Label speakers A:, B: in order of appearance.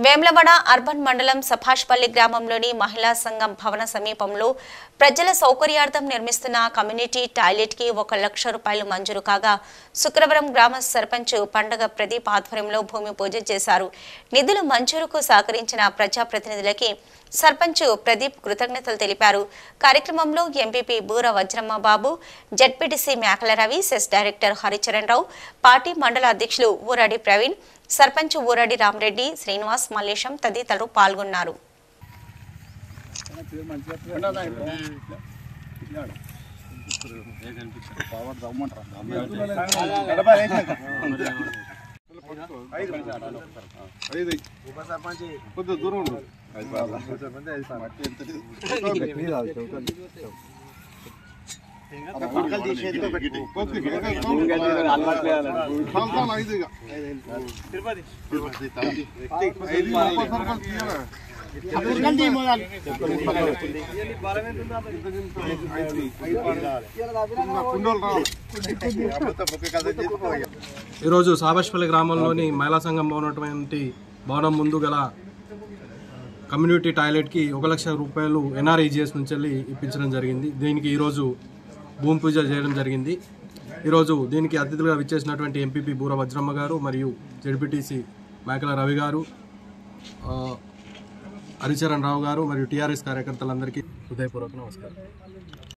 A: Vemulawada urban మండలం సభాష్పల్లి గ్రామంలోని మహిళా సంఘం భవన సమీపంలో ప్రజల సౌకర్యార్థం నిర్మిస్తున్న కమ్యూనిటీ టాయిలెట్ కి ఒక లక్ష రూపాయలు మంజూరు కాగా శుక్రవారం గ్రామ సర్పంచ్ పండగ ప్రదీప్ ఆధ్వర్యంలో భూమి పూజ చేశారు నిధులు మంజూరుకు సహకరించిన ప్రజాప్రతినిధులకి సర్పంచ్ ప్రదీప్ కృతజ్ఞతలు తెలిపారు కార్యక్రమంలో ఎంపీపీ బూర Vajramma Babu ZPTC Mekala Ravi cess director Haricharan Rao party మండల అధ్యక్షులు ఊరాడి ప్రవీణ్ సర్పంచ్ ఊరాడి రామరెడ్డి శ్రీనివాస్ మల్లేశం తదితరులు పాల్గొన్నారు
B: కొద్దిగా దూరం ఉండు
C: ఈరోజు సాబష్పల్లి గ్రామంలోని మహిళా సంఘం ఉన్నటువంటి భవనం ముందు గల కమ్యూనిటీ టాయిలెట్కి ఒక లక్ష రూపాయలు ఎన్ఆర్ఈజిఎస్ నుంచి వెళ్ళి ఇప్పించడం జరిగింది దీనికి ఈరోజు భూమి పూజ చేయడం జరిగింది ఈరోజు దీనికి అతిథులుగా విచ్చేసినటువంటి ఎంపీపీ బూర వజ్రమ్మ గారు మరియు జడ్పీటీసీ మేకల రవి గారు ఆ, హరిచరణ్ రావు గారు మరియు టీఆర్ఎస్ కార్యకర్తలందరికీ హృదయపూర్వక నమస్కారం